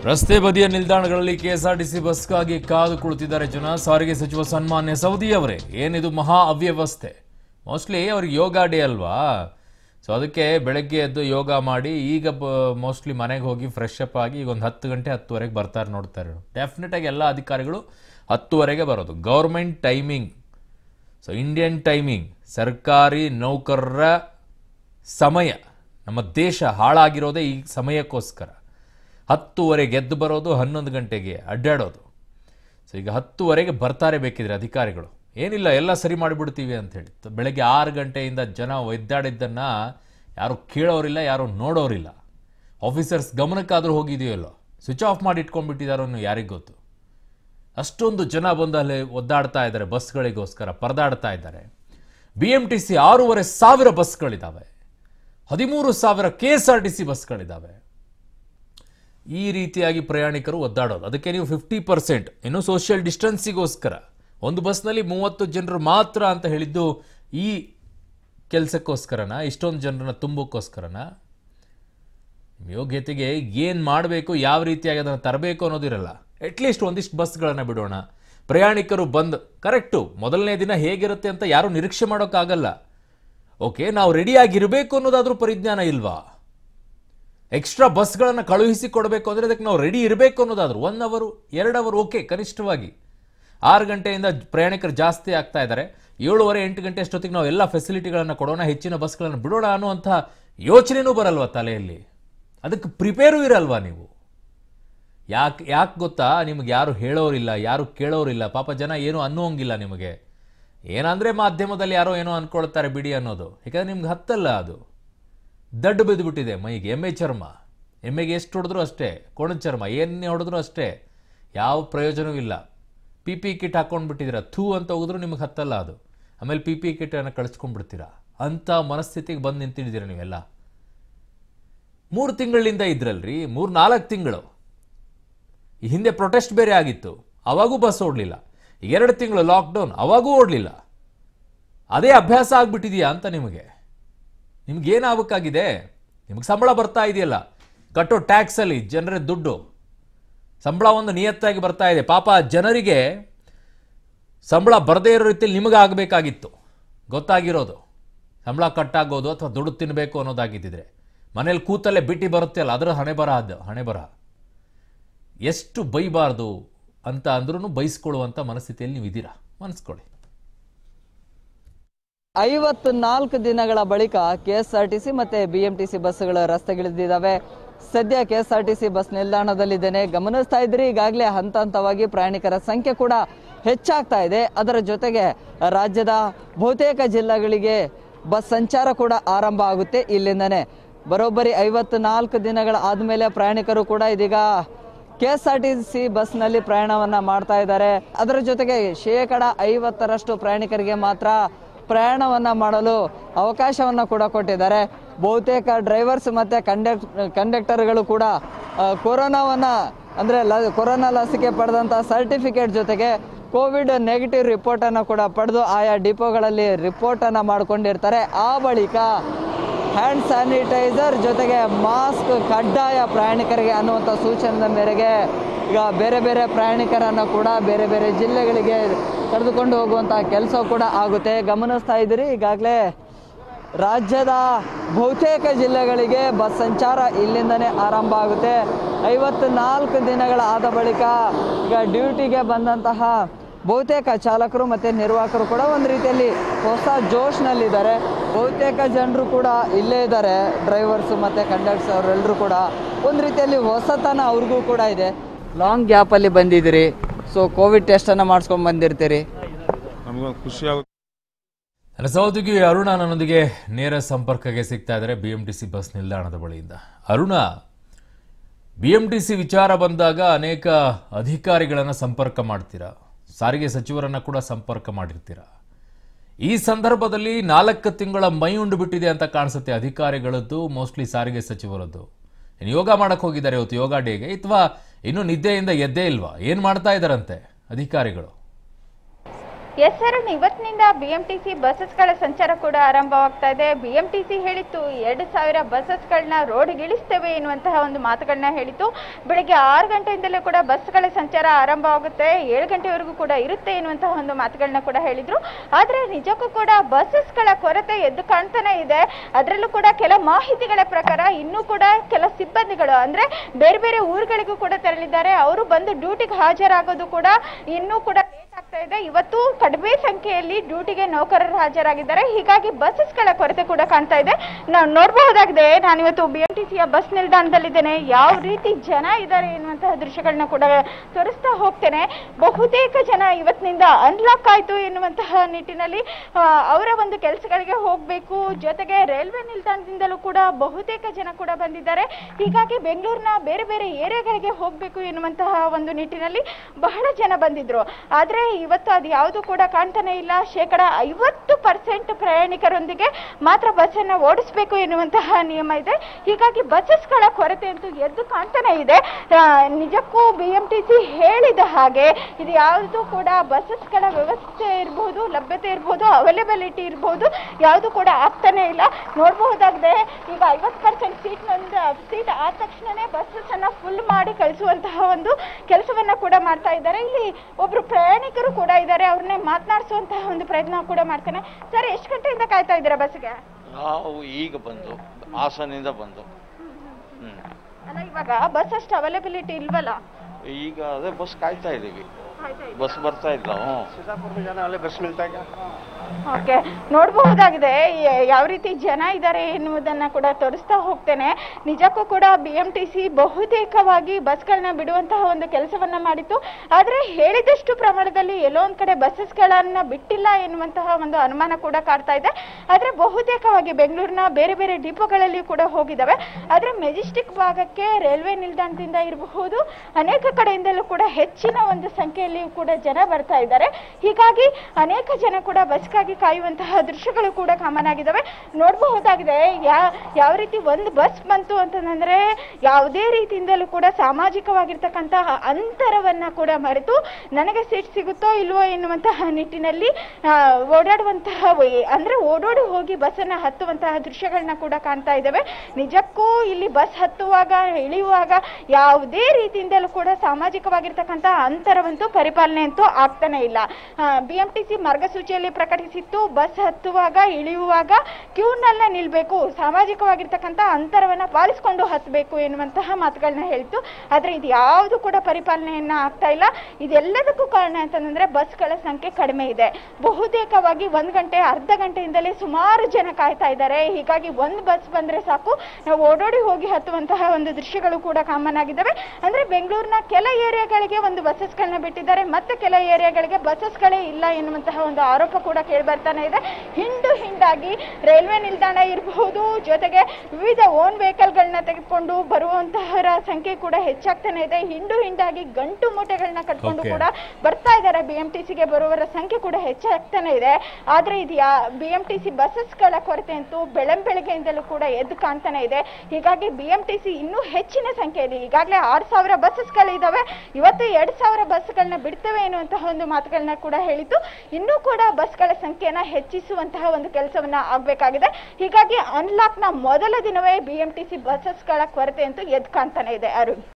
ರಸ್ತೆ ಬದಿಯ ನಿಲ್ದಾಣಗಳಲ್ಲಿ ಕೆಎಸ್ಆರ್ಟಿಸಿ ಬಸ್ಗಾಗಿ ಕಾದು ಕುಳಿತಿದ್ದಾರೆ ಜನ ಸಾರಿಗೆ ಸಚಿವ ಸನ್ಮಾನ್ಯ ಸೌದಿ ಅವರೇ ಏನಿದು ಮಹಾ ಅವ್ಯವಸ್ಥೆ ಮೋಸ್ಟ್ಲಿ ಅವ್ರಿಗೆ ಯೋಗ ಡೇ ಅಲ್ವಾ ಸೊ ಅದಕ್ಕೆ ಬೆಳಗ್ಗೆ ಎದ್ದು ಯೋಗ ಮಾಡಿ ಈಗ ಮೋಸ್ಟ್ಲಿ ಮನೆಗೆ ಹೋಗಿ ಫ್ರೆಶ್ ಅಪ್ ಆಗಿ ಈಗ ಒಂದು ಹತ್ತು ಗಂಟೆ ಹತ್ತುವರೆಗೆ ಬರ್ತಾರೆ ನೋಡ್ತಾರೆ ಡೆಫಿನೆಟ್ ಆಗಿ ಎಲ್ಲ ಅಧಿಕಾರಿಗಳು ಹತ್ತುವರೆಗೆ ಬರೋದು government timing so Indian timing ಸರ್ಕಾರಿ ನೌಕರರ ಸಮಯ ನಮ್ಮ ದೇಶ ಹಾಳಾಗಿರೋದೇ ಈ ಸಮಯಕ್ಕೋಸ್ಕರ ಹತ್ತುವರೆಗೆ ಎದ್ದು ಬರೋದು ಹನ್ನೊಂದು ಗಂಟೆಗೆ ಅಡ್ಡಾಡೋದು ಸೊ ಈಗ ಹತ್ತುವರೆಗೆ ಬರ್ತಾರೆ ಬೇಕಿದ್ರೆ ಅಧಿಕಾರಿಗಳು ಏನಿಲ್ಲ ಎಲ್ಲ ಸರಿ ಮಾಡಿಬಿಡ್ತೀವಿ ಅಂತ ಹೇಳಿ ತ- ಬೆಳಗ್ಗೆ ಆರು ಗಂಟೆಯಿಂದ ಜನ ಒದ್ದಾಡಿದ್ದನ್ನು ಯಾರು ಕೇಳೋರಿಲ್ಲ ಯಾರು ನೋಡೋರಿಲ್ಲ ಆಫೀಸರ್ಸ್ ಗಮನಕ್ಕಾದರೂ ಹೋಗಿದೆಯಲ್ಲೋ ಸ್ವಿಚ್ ಆಫ್ ಮಾಡಿ ಇಟ್ಕೊಂಡ್ಬಿಟ್ಟಿದಾರೋ ಯಾರಿಗೆ ಗೊತ್ತು ಅಷ್ಟೊಂದು ಜನ ಬಂದು ಅಲ್ಲಿ ಒದ್ದಾಡ್ತಾ ಇದ್ದಾರೆ ಬಸ್ಗಳಿಗೋಸ್ಕರ ಪರದಾಡ್ತಾ ಇದ್ದಾರೆ ಬಿ ಎಂ ಟಿ ಸಿ ಆರೂವರೆ ಸಾವಿರ ಬಸ್ಗಳಿದ್ದಾವೆ ಹದಿಮೂರು ಸಾವಿರ K S R T C ಬಸ್ಗಳಿದ್ದಾವೆ ಈ ರೀತಿಯಾಗಿ ಪ್ರಯಾಣಿಕರು ಒದ್ದಾಡೋದು ಅದಕ್ಕೆ ನೀವು ಫಿಫ್ಟಿ ಪರ್ಸೆಂಟ್ ಇನ್ನು ಸೋಷಿಯಲ್ ಡಿಸ್ಟೆನ್ಸಿಗೋಸ್ಕರ ಒಂದು ಬಸ್ನಲ್ಲಿ ಮೂವತ್ತು ಜನರು ಮಾತ್ರ ಅಂತ ಹೇಳಿದ್ದು ಈ ಕೆಲಸಕ್ಕೋಸ್ಕರನ ಇಷ್ಟೊಂದು ಜನರನ್ನ ತುಂಬೋಕ್ಕೋಸ್ಕರನ ನಿಮ್ಮ ಯೋಗ್ಯತೆಗೆ ಏನು ಮಾಡಬೇಕು ಯಾವ ರೀತಿಯಾಗಿ ಅದನ್ನು ತರಬೇಕು ಅನ್ನೋದಿರಲ್ಲ ಅಟ್ಲೀಸ್ಟ್ ಒಂದಿಷ್ಟು ಬಸ್ಗಳನ್ನು ಬಿಡೋಣ ಪ್ರಯಾಣಿಕರು ಬಂದು ಕರೆಕ್ಟು ಮೊದಲನೇ ದಿನ ಹೇಗಿರುತ್ತೆ ಅಂತ ಯಾರೂ ನಿರೀಕ್ಷೆ ಮಾಡೋಕ್ಕಾಗಲ್ಲ ಓಕೆ ನಾವು ರೆಡಿಯಾಗಿರಬೇಕು ಅನ್ನೋದಾದ್ರೂ ಪರಿಜ್ಞಾನ ಇಲ್ವಾ ಎಕ್ಸ್ಟ್ರಾ ಬಸ್ಗಳನ್ನು ಕಳುಹಿಸಿ ಕೊಡಬೇಕು ಅಂದರೆ ಅದಕ್ಕೆ ನಾವು ರೆಡಿ ಇರಬೇಕು ಅನ್ನೋದಾದ್ರು ಒನ್ ಅವರು ಎರಡು ಅವರ್ ಓಕೆ ಕನಿಷ್ಠವಾಗಿ ಆರು ಗಂಟೆಯಿಂದ ಪ್ರಯಾಣಿಕರು ಜಾಸ್ತಿ ಆಗ್ತಾ ಇದ್ದಾರೆ ಏಳುವರೆ ಎಂಟು ಗಂಟೆ ಅಷ್ಟೊತ್ತಿಗೆ ನಾವು ಎಲ್ಲ ಫೆಸಿಲಿಟಿಗಳನ್ನು ಕೊಡೋಣ ಹೆಚ್ಚಿನ ಬಸ್ಗಳನ್ನು ಬಿಡೋಣ ಅನ್ನುವಂಥ ಯೋಚನೆನೂ ಬರಲ್ವಾ ತಲೆಯಲ್ಲಿ ಅದಕ್ಕೆ ಪ್ರಿಪೇರು ಇರಲ್ವಾ ನೀವು ಯಾಕೆ ಯಾಕೆ ಗೊತ್ತಾ ನಿಮ್ಗೆ ಯಾರು ಹೇಳೋರಿಲ್ಲ ಯಾರು ಕೇಳೋರಿಲ್ಲ ಪಾಪ ಜನ ಏನೂ ಅನ್ನೋಂಗಿಲ್ಲ ನಿಮಗೆ ಏನಂದರೆ ಮಾಧ್ಯಮದಲ್ಲಿ ಯಾರೋ ಏನೋ ಅನ್ಕೊಳ್ತಾರೆ ಬಿಡಿ ಅನ್ನೋದು ಯಾಕಂದ್ರೆ ನಿಮ್ಗೆ ಹತ್ತಲ್ಲ ಅದು ದಡ್ಡು ಬಿದ್ದುಬಿಟ್ಟಿದೆ ಮೈಗೆ ಎಮ್ಮೆ ಚರ್ಮ ಎಮ್ಮೆಗೆ ಎಷ್ಟು ಹೊಡೆದ್ರು ಅಷ್ಟೇ ಕೋಣದ ಚರ್ಮ ಏನೇ ಹೊಡೆದ್ರು ಅಷ್ಟೇ ಯಾವ ಪ್ರಯೋಜನವೂ ಇಲ್ಲ ಪಿ ಪಿ ಕಿಟ್ ಹಾಕ್ಕೊಂಡ್ಬಿಟ್ಟಿದ್ದೀರಾ ಥೂ ಅಂತ ಹೋಗಿದ್ರು ನಿಮಗೆ ಹತ್ತಲ್ಲ ಅದು ಆಮೇಲೆ ಪಿ ಪಿ ಕಿಟನ್ನು ಕಳಿಸ್ಕೊಂಡ್ಬಿಡ್ತೀರಾ ಅಂಥ ಮನಸ್ಥಿತಿಗೆ ಬಂದು ನಿಂತಿದ್ದೀರಾ ನೀವೆಲ್ಲ ಮೂರು ತಿಂಗಳಿಂದ ಇದ್ರಲ್ರಿ ಮೂರು ನಾಲ್ಕು ತಿಂಗಳು ಈ ಹಿಂದೆ ಪ್ರೊಟೆಸ್ಟ್ ಬೇರೆ ಆಗಿತ್ತು ಅವಾಗೂ ಬಸ್ ಓಡಲಿಲ್ಲ ಎರಡು ತಿಂಗಳು ಲಾಕ್ಡೌನ್ ಅವಾಗೂ ಓಡಲಿಲ್ಲ ಅದೇ ಅಭ್ಯಾಸ ಆಗ್ಬಿಟ್ಟಿದೆಯಾ ಅಂತ ನಿಮಗೆ ನಿಮ್ಗೇನಾಗಬೇಕಾಗಿದೆ ನಿಮಗೆ ಸಂಬಳ ಬರ್ತಾ ಇದೆಯಲ್ಲ ಕಟ್ಟೋ ಟ್ಯಾಕ್ಸಲ್ಲಿ ಜನರ ದುಡ್ಡು ಸಂಬಳ ಒಂದು ನಿಯತ್ತಾಗಿ ಬರ್ತಾ ಇದೆ ಪಾಪ ಜನರಿಗೆ ಸಂಬಳ ಬರದೇ ಇರೋ ರೀತಿಯಲ್ಲಿ ನಿಮಗೆ ಆಗಬೇಕಾಗಿತ್ತು ಗೊತ್ತಾಗಿರೋದು ಸಂಬಳ ಕಟ್ಟಾಗೋದು ಅಥವಾ ದುಡ್ಡು ತಿನ್ನಬೇಕು ಅನ್ನೋದಾಗಿದ್ದಿದ್ರೆ ಮನೇಲಿ ಕೂತಲ್ಲೇ ಬಿಟ್ಟು ಬರುತ್ತೆ ಅಲ್ಲ ಅದರ ಹಣೆ ಬರ ಅದು ಹಣೆ ಬರ ಎಷ್ಟು ಬೈಬಾರ್ದು ಅಂತ ಅಂದ್ರೂ ಬೈಸ್ಕೊಳ್ಳುವಂಥ ಮನಸ್ಥಿತಿಯಲ್ಲಿ ನೀವು ಇದ್ದೀರಾ ಮನಸ್ಕೊಳ್ಳಿ ಐವತ್ತು ನಾಲ್ಕು ದಿನಗಳ ಬಳಿಕ ಕೆಎಸ್ಆರ್ಟಿಸಿ ಮತ್ತೆ ಬಿಎಂಟಿಸಿ ಬಸ್ಗಳು ರಸ್ತೆಗಿಳಿದಿದ್ದಾವೆ ಸದ್ಯ ಕೆಎಸ್ಆರ್ಟಿಸಿ ಬಸ್ ನಿಲ್ದಾಣದಲ್ಲಿದ್ದೇನೆ ಗಮನಿಸ್ತಾ ಇದ್ರಿ ಈಗಾಗಲೇ ಹಂತ ಹಂತವಾಗಿ ಪ್ರಯಾಣಿಕರ ಸಂಖ್ಯೆ ಕೂಡ ಹೆಚ್ಚಾಗ್ತಾ ಇದೆ ಅದರ ಜೊತೆಗೆ ರಾಜ್ಯದ ಬಹುತೇಕ ಜಿಲ್ಲೆಗಳಿಗೆ ಬಸ್ ಸಂಚಾರ ಕೂಡ ಆರಂಭ ಆಗುತ್ತೆ ಇಲ್ಲಿಂದನೇ ಬರೋಬ್ಬರಿ ಐವತ್ತು ನಾಲ್ಕು ದಿನಗಳ ಆದಮೇಲೆ ಪ್ರಯಾಣಿಕರು ಕೂಡ ಇದೀಗ K S R T C ಬಸ್ನಲ್ಲಿ ಪ್ರಯಾಣವನ್ನ ಮಾಡ್ತಾ ಇದ್ದಾರೆ ಅದರ ಜೊತೆಗೆ ಶೇಕಡ ಐವತ್ತರಷ್ಟು ಪ್ರಯಾಣಿಕರಿಗೆ ಮಾತ್ರ ಪ್ರಯಾಣವನ್ನ ಮಾಡಲು ಅವಕಾಶವನ್ನ ಕೂಡ ಕೊಟ್ಟಿದ್ದಾರೆ ಬಹುತೇಕ ಡ್ರೈವರ್ಸ್ ಮತ್ತೆ ಕಂಡಕ್ಟ್ ಕಂಡಕ್ಟರ್ಗಳು ಕೂಡ ಆ, ಕೊರೋನಾವನ್ನ ಅಂದ್ರೆ ಲ ಕೊರೋನಾ ಲಸಿಕೆ ಪಡೆದಂತ ಸರ್ಟಿಫಿಕೇಟ್ ಜೊತೆಗೆ ಕೋವಿಡ್ ನೆಗೆಟಿವ್ ರಿಪೋರ್ಟ್ ಅನ್ನ ಕೂಡ ಪಡೆದು ಆಯಾ ಡಿಪೋಗಳಲ್ಲಿ ರಿಪೋರ್ಟ್ ಅನ್ನ ಮಾಡ್ಕೊಂಡಿರ್ತಾರೆ ಆ ಬಳಿಕ ಹ್ಯಾಂಡ್ ಸ್ಯಾನಿಟೈಸರ್ ಜೊತೆಗೆ ಮಾಸ್ಕ್ ಕಡ್ಡಾಯ ಪ್ರಯಾಣಿಕರಿಗೆ ಅನ್ನುವಂಥ ಸೂಚನೆ ಮೇರೆಗೆ ಈಗ ಬೇರೆ ಬೇರೆ ಪ್ರಯಾಣಿಕರನ್ನು ಕೂಡ ಬೇರೆ ಬೇರೆ ಜಿಲ್ಲೆಗಳಿಗೆ ಕರೆದುಕೊಂಡು ಹೋಗುವಂಥ ಕೆಲಸ ಕೂಡ ಆಗುತ್ತೆ ಗಮನಿಸ್ತಾ ಇದ್ದೀರಿ ಈಗಾಗಲೇ ರಾಜ್ಯದ ಬಹುತೇಕ ಜಿಲ್ಲೆಗಳಿಗೆ ಬಸ್ ಸಂಚಾರ ಇಲ್ಲಿಂದನೇ ಆರಂಭ ಆಗುತ್ತೆ ಐವತ್ತು ನಾಲ್ಕು ದಿನಗಳ ಆದ ಬಳಿಕ ಈಗ ಡ್ಯೂಟಿಗೆ ಬಂದಂತಹ ಬಹುತೇಕ ಚಾಲಕರು ಮತ್ತು ನಿರ್ವಾಹಕರು ಕೂಡ ಒಂದು ರೀತಿಯಲ್ಲಿ ಹೊಸ ಜೋಶ್ನಲ್ಲಿದ್ದಾರೆ ಬಹುತೇಕ ಜನರು ಕೂಡ ಇಲ್ಲೇ ಇದ್ದಾರೆ ಡ್ರೈವರ್ಸ್ ಮತ್ತು ಕಂಡಕ್ಟರ್ಸ್ ಅವರೆಲ್ಲರೂ ಕೂಡ ಒಂದು ರೀತಿಯಲ್ಲಿ ಹೊಸತನ ಅವ್ರಿಗೂ ಕೂಡ ಇದೆ ಲಾಂಗ್ ಗ್ಯಾಪಲ್ಲಿ ಬಂದಿದ್ದೀರಿ ಸೊ ಕೋವಿಡ್ ಟೆಸ್ಟನ್ನು ಮಾಡಿಸ್ಕೊಂಡು ಬಂದಿರ್ತೀರಿ ನಮಗೊಂದು ಖುಷಿ ಆಗುತ್ತೆ ನನ್ನ ಸಹೋದ್ಯೋಗಿ ಅರುಣ ನನ್ನೊಂದಿಗೆ ನೇರ ಸಂಪರ್ಕಕ್ಕೆ ಸಿಗ್ತಾ ಇದ್ದಾರೆ B M T C bus ನಿಲ್ದಾಣದ ಬಳಿಯಿಂದ Aruna B M T C ವಿಚಾರ ಬಂದಾಗ ಅನೇಕ ಅಧಿಕಾರಿಗಳನ್ನು ಸಂಪರ್ಕ ಮಾಡ್ತೀರಾ ಸಾರಿಗೆ ಸಚಿವರನ್ನ ಕೂಡ ಸಂಪರ್ಕ ಮಾಡಿರ್ತೀರಾ ಈ ಸಂದರ್ಭದಲ್ಲಿ ನಾಲ್ಕು ತಿಂಗಳ ಮೈ ಉಂಡು ಬಿಟ್ಟಿದೆ ಅಂತ ಕಾಣಿಸುತ್ತೆ ಅಧಿಕಾರಿಗಳದ್ದು ಮೋಸ್ಟ್ಲಿ ಸಾರಿಗೆ ಸಚಿವರದ್ದು ಇನ್ನು ಯೋಗ ಮಾಡಕ್ ಹೋಗಿದ್ದಾರೆ ಇವತ್ತು ಯೋಗ ಡೇಗೆ ಅಥವಾ ಇನ್ನು ನಿದ್ದೆಯಿಂದ ಎದ್ದೇ ಇಲ್ವಾ ಏನು ಮಾಡ್ತಾ ಇದ್ದಾರಂತೆ ಅಧಿಕಾರಿಗಳು ಎಸ್ ಸರ್ ಇವತ್ತಿನಿಂದ ಬಿಎಂಟಿಸಿ ಬಸ್ಸಸ್ಗಳ ಸಂಚಾರ ಕೂಡ ಆರಂಭವಾಗ್ತಾ ಇದೆ ಬಿಎಂಟಿಸಿ ಹೇಳಿತ್ತು ಎರಡು ಸಾವಿರ ಬಸ್ಸಸ್ಗಳನ್ನ ರೋಡ್ಗಿಳಿಸ್ತೇವೆ ಎನ್ನುವಂತಹ ಒಂದು ಮಾತುಗಳನ್ನ ಹೇಳಿತ್ತು ಬೆಳಿಗ್ಗೆ ಆರು ಗಂಟೆಯಿಂದಲೇ ಕೂಡ ಬಸ್ಗಳ ಸಂಚಾರ ಆರಂಭವಾಗುತ್ತೆ ಏಳು ಗಂಟೆವರೆಗೂ ಕೂಡ ಇರುತ್ತೆ ಎನ್ನುವಂತಹ ಒಂದು ಮಾತುಗಳನ್ನ ಕೂಡ ಹೇಳಿದ್ರು ಆದ್ರೆ ನಿಜಕ್ಕೂ ಕೂಡ ಬಸ್ಸಸ್ಗಳ ಕೊರತೆ ಎದ್ದು ಕಾಣ್ತಾನೆ ಇದೆ ಅದರಲ್ಲೂ ಕೂಡ ಕೆಲ ಮಾಹಿತಿಗಳ ಪ್ರಕಾರ ಇನ್ನೂ ಕೂಡ ಕೆಲ ಸಿಬ್ಬಂದಿಗಳು ಅಂದ್ರೆ ಬೇರೆ ಬೇರೆ ಊರುಗಳಿಗೂ ಕೂಡ ತೆರಳಿದ್ದಾರೆ ಅವರು ಬಂದು ಡ್ಯೂಟಿಗೆ ಹಾಜರಾಗೋದು ಕೂಡ ಇನ್ನೂ ಕೂಡ ಲೇಟ್ ಆಗ್ತಾ ಇದೆ ಇವತ್ತು ಕಡಿಮೆ ಸಂಖ್ಯೆಯಲ್ಲಿ ಡ್ಯೂಟಿಗೆ ನೌಕರರು ಹಾಜರಾಗಿದ್ದಾರೆ ಹೀಗಾಗಿ ಬಸ್ಸಸ್ಗಳ ಕೊರತೆ ಕೂಡ ಕಾಣ್ತಾ ಇದೆ ನಾವು ನೋಡಬಹುದಾಗಿದೆ ನಾನಿವತ್ತು ಬಿ ಎಂ ಟಿ ಸಿಯ ಬಸ್ ನಿಲ್ದಾಣದಲ್ಲಿದ್ದೇನೆ ಯಾವ ರೀತಿ ಜನ ಇದ್ದಾರೆ ಎನ್ನುವಂತಹ ದೃಶ್ಯಗಳನ್ನ ಕೂಡ ತೋರಿಸ್ತಾ ಹೋಗ್ತೇನೆ ಬಹುತೇಕ ಜನ ಇವತ್ತಿನಿಂದ ಅನ್ಲಾಕ್ ಆಯ್ತು ಎನ್ನುವಂತಹ ನಿಟ್ಟಿನಲ್ಲಿ ಆ, ಅವರ ಒಂದು ಕೆಲಸಗಳಿಗೆ ಹೋಗಬೇಕು ಜೊತೆಗೆ ರೈಲ್ವೆ ನಿಲ್ದಾಣದಿಂದಲೂ ಕೂಡ ಬಹುತೇಕ ಜನ ಕೂಡ ಬಂದಿದ್ದಾರೆ ಹೀಗಾಗಿ ಬೆಂಗಳೂರಿನ ಬೇರೆ ಬೇರೆ ಏರಿಯಾಗಳಿಗೆ ಹೋಗಬೇಕು ಎನ್ನುವಂತಹ ಒಂದು ನಿಟ್ಟಿನಲ್ಲಿ ಬಹಳ ಜನ ಬಂದಿದ್ರು ಆದ್ರೆ ಇವತ್ತು ಅದು ಯಾವುದು ಕೂಡ ಕಾಣ್ತಾನೆ ಇಲ್ಲ ಶೇಕಡ ಐವತ್ತು ಪರ್ಸೆಂಟ್ ಪ್ರಯಾಣಿಕರೊಂದಿಗೆ ಮಾತ್ರ ಬಸ್ಸನ್ನ ಓಡಿಸ್ಬೇಕು ಎನ್ನುವಂತಹ ನಿಯಮ ಇದೆ ಹೀಗಾಗಿ ಬಸ್ಸಸ್ಗಳ ಕೊರತೆ ಅಂತೂ ಎದ್ದು ಕಾಣ್ತಾನೆ ಇದೆ ಆ, ನಿಜಕ್ಕೂ ಬಿ ಎಂ ಟಿ ಸಿ ಹೇಳಿದ ಹಾಗೆ ಇದು ಯಾವುದು ಕೂಡ ಬಸ್ಸಸ್ಗಳ ವ್ಯವಸ್ಥೆ ಇರಬಹುದು ಲಭ್ಯತೆ ಇರಬಹುದು ಅವೈಲೇಬಿಲಿಟಿ ಇರಬಹುದು ಯಾವುದು ಕೂಡ ಆಗ್ತಾನೆ ಇಲ್ಲ ನೋಡಬಹುದಾಗಿದೆ ಈಗ ಐವತ್ತು ಪರ್ಸೆಂಟ್ ಸೀಟ್ ನಂದು ಸೀಟ್ ಆದ ತಕ್ಷಣನೇ ಬಸ್ಸಸ್ ಅನ್ನ ಫುಲ್ ಮಾಡಿ ಕಳಿಸುವಂತಹ ಒಂದು ಕೆಲಸವನ್ನ ಕೂಡ ಮಾಡ್ತಾ ಇದ್ದಾರೆ ಇಲ್ಲಿ ಒಬ್ರು ಪ್ರಯಾಣಿಕರು ಕೂಡ ಇದ್ದಾರೆ ಅವ್ರನ್ನೇ ಮಾತನಾಡಿಸುವಂತಹ ಒಂದು ಪ್ರಯತ್ನ ಕೂಡ ಮಾಡ್ತಾನೆ ಸರ್ ಎಷ್ಟು ಗಂಟೆಯಿಂದ ಕಾಯ್ತಾ ಇದ್ದೀರಾ ಬಸ್ಗೆ ನಾವು ಈಗ ಬಂದು ಹಾಸನಿಂದ ಬಂದು ಹ್ಮ್. ಅಲ್ಲ ಇವಾಗ ಬಸ್ ಅಷ್ಟು ಅವೈಲೇಬಿಲಿಟಿ ಇಲ್ವಲ್ಲ ಈಗ ಅದೇ ಬಸ್ ಕಾಯ್ತಾ ಇದ್ದೀವಿ ಕಾಯ್ತಾ ಇದ್ದೀರಾ? ಬಸ್ ಬರ್ತಾ ಇಲ್ಲ ಹ್ಞೂ सीतापुर में जाने वाले बस मिलता है क्या ಓಕೆ ನೋಡಬಹುದಾಗಿದೆ ಯ- ಯಾವ ರೀತಿ ಜನ ಇದ್ದಾರೆ ಎನ್ನುವುದನ್ನ ಕೂಡ ತೋರಿಸ್ತಾ ಹೋಗ್ತೇನೆ ನಿಜಕ್ಕೂ ಕೂಡ ಬಿ ಎಂ ಟಿ ಸಿ ಬಹುತೇಕವಾಗಿ ಬಸ್ಗಳನ್ನ ಬಿಡುವಂತಹ ಒಂದು ಕೆಲಸವನ್ನ ಮಾಡಿತ್ತು ಆದ್ರೆ ಹೇಳಿದಷ್ಟು ಪ್ರಮಾಣದಲ್ಲಿ ಎಲ್ಲೋ ಒಂದ್ ಕಡೆ ಬಸ್ಸಸ್ಗಳನ್ನ ಬಿಟ್ಟಿಲ್ಲ ಎನ್ನುವಂತಹ ಒಂದು ಅನುಮಾನ ಕೂಡ ಕಾಡ್ತಾ ಇದೆ ಆದ್ರೆ ಬಹುತೇಕವಾಗಿ ಬೆಂಗಳೂರಿನ ಬೇರೆ ಬೇರೆ ಡಿಪೋಗಳಲ್ಲಿ ಕೂಡ ಹೋಗಿದ್ದಾವೆ ಆದ್ರೆ ಮೆಜೆಸ್ಟಿಕ್ ಭಾಗಕ್ಕೆ ರೈಲ್ವೆ ನಿಲ್ದಾಣದಿಂದ ಇರಬಹುದು ಅನೇಕ ಕಡೆಯಿಂದಲೂ ಕೂಡ ಹೆಚ್ಚಿನ ಒಂದು ಸಂಖ್ಯೆಯಲ್ಲಿ ಕೂಡ ಜನ ಬರ್ತಾ ಇದ್ದಾರೆ ಹೀಗಾಗಿ ಅನೇಕ ಜನ ಕೂಡ ಬಸ್ಗಾಗಿ ಕಾಯುವಂತಹ ದೃಶ್ಯಗಳು ಕೂಡ ಕಾಮನ್ ಆಗಿದ್ದಾವೆ ನೋಡಬಹುದಾಗಿದೆ ಯಾ ಯಾವ ರೀತಿ ಒಂದು ಬಸ್ ಬಂತು ಅಂತಂದ್ರೆ ಯಾವುದೇ ರೀತಿಯಿಂದಲೂ ಕೂಡ ಸಾಮಾಜಿಕವಾಗಿರ್ತಕ್ಕಂತಹ ಅಂತರವನ್ನ ಕೂಡ ಮರೆತು ನನಗೆ ಸೀಟ್ ಸಿಗುತ್ತೋ ಇಲ್ವೋ ಎನ್ನುವಂತಹ ನಿಟ್ಟಿನಲ್ಲಿ ಆ, ಓಡಾಡುವಂತಹ ವೇ- ಅಂದ್ರೆ ಓಡೋಡಿ ಹೋಗಿ ಬಸ್ಸನ್ನ ಹತ್ತುವಂತಹ ದೃಶ್ಯಗಳನ್ನ ಕೂಡ ಕಾಣ್ತಾ ಇದ್ದೇವೆ ನಿಜಕ್ಕೂ ಇಲ್ಲಿ ಬಸ್ ಹತ್ತುವಾಗ ಇಳಿಯುವಾಗ ಯಾವುದೇ ರೀತಿಯಿಂದಲೂ ಕೂಡ ಸಾಮಾಜಿಕವಾಗಿರ್ತಕ್ಕಂತಹ ಅಂತರವಂತೂ ಪರಿಪಾಲನೆ ಅಂತೂ ಆಗ್ತಾನೆ ಇಲ್ಲ ಬಿ ಎಂ ಟಿ ಸಿ ಮಾರ್ಗಸೂಚಿಯಲ್ಲಿ ಪ್ರಕಟಿಸಿತ್ತು ಬಸ್ ಹತ್ತುವಾಗ ಇಳಿಯುವಾಗ ಕ್ಯೂನಲ್ಲೇ ನಿಲ್ಬೇಕು ಸಾಮಾಜಿಕವಾಗಿರ್ತಕ್ಕಂಥ ಅಂತರವನ್ನ ಪಾಲಿಸಿಕೊಂಡು ಹತ್ತಬೇಕು ಎನ್ನುವಂತಹ ಮಾತುಗಳನ್ನ ಹೇಳಿತ್ತು ಆದ್ರೆ ಇದು ಯಾವುದು ಕೂಡ ಪರಿಪಾಲನೆಯನ್ನ ಆಗ್ತಾ ಇಲ್ಲ ಇದೆಲ್ಲದಕ್ಕೂ ಕಾರಣ ಅಂತಂದ್ರೆ ಬಸ್ಗಳ ಸಂಖ್ಯೆ ಕಡಿಮೆ ಇದೆ ಬಹುತೇಕವಾಗಿ ಒಂದ್ ಗಂಟೆ ಅರ್ಧ ಗಂಟೆಯಿಂದಲೇ ಸುಮಾರು ಜನ ಕಾಯ್ತಾ ಇದ್ದಾರೆ ಹೀಗಾಗಿ ಒಂದು ಬಸ್ ಬಂದ್ರೆ ಸಾಕು ನಾವು ಓಡೋಡಿ ಹೋಗಿ ಹತ್ತುವಂತಹ ಒಂದು ದೃಶ್ಯಗಳು ಕೂಡ ಕಾಮನ್ ಆಗಿದ್ದಾವೆ ಅಂದ್ರೆ ಬೆಂಗಳೂರಿನ ಕೆಲ ಏರಿಯಾಗಳಿಗೆ ಒಂದು ಬಸ್ಸಸ್ಗಳನ್ನ ಬಿಟ್ಟಿದ್ದಾರೆ ಮತ್ತೆ ಕೆಲ ಏರಿಯಾಗಳಿಗೆ ಬಸ್ಸಸ್ಗಳೇ ಇಲ್ಲ ಎನ್ನುವಂತಹ ಒಂದು ಆರೋಪ ಕೂಡ ಕೇಳಿ ಬರ್ತಾನೆ ಇದೆ ಹಿಂಡು ಹಿಂಡಾಗಿ ರೈಲ್ವೆ ನಿಲ್ದಾಣ ಇರಬಹುದು ಜೊತೆಗೆ ವಿವಿಧ ಓನ್ ವೆಹಿಕಲ್ಗಳನ್ನ ತೆಗೆದುಕೊಂಡು ಬರುವಂತಹರ ಸಂಖ್ಯೆ ಕೂಡ ಹೆಚ್ಚಾಗ್ತಾನೆ ಇದೆ ಹಿಂಡು ಹಿಂಡಾಗಿ ಗಂಟು ಮೂಟೆಗಳನ್ನ ಕಟ್ಕೊಂಡು Okay. ಕೂಡ ಬರ್ತಾ ಇದ್ದಾರೆ ಬಿ ಎಂ ಟಿ ಸಿಗೆ ಬರುವವರ ಸಂಖ್ಯೆ ಕೂಡ ಹೆಚ್ಚಾಗ್ತಾನೆ ಇದೆ ಆದ್ರೆ ಇದು ಯಾ ಬಿ ಎಂ ಟಿ ಸಿ ಬಸ್ಸಸ್ಗಳ ಕೊರತೆ ಅಂತೂ ಬೆಳಂ ಬೆಳಗ್ಗೆಯಿಂದಲೂ ಕೂಡ ಎದ್ದು ಕಾಣ್ತಾನೆ ಇದೆ ಹೀಗಾಗಿ ಬಿ ಎಂ ಟಿ ಸಿ ಇನ್ನೂ ಹೆಚ್ಚಿನ ಸಂಖ್ಯೆಯಲ್ಲಿ ಈಗಾಗಲೇ ಆರು ಸಾವಿರ ಬಸ್ಸಸ್ಗಳಿದ್ದಾವೆ ಇವತ್ತು ಎರಡು ಸಾವಿರ ಬಸ್ಗಳನ್ನ ಬಿಡ್ತೇವೆ ಎನ್ನುವಂತಹ ಒಂದು ಮಾತುಗಳನ್ನ ಕೂಡ ಹೇಳಿದ್ದು ಇನ್ನೂ ಕೂಡ ಬಸ್ಗಳ ಸಂಖ್ಯೆಯನ್ನ ಹೆಚ್ಚಿಸುವಂತಹ ಒಂದು ಕೆಲಸವನ್ನ ಆಗ್ಬೇಕಾಗಿದೆ ಹೀಗಾಗಿ ಅನ್ಲಾಕ್ ನ ಮೊದಲ ದಿನವೇ ಬಿ ಎಂ ಟಿ ಸಿ ಬಸ್ಸಸ್ಗಳ ಕೊರತೆ ಅಂತೂ ಎದ್ದು ಕಾಣ್ತಾನೆ ಇದೆ ಅರುಣ್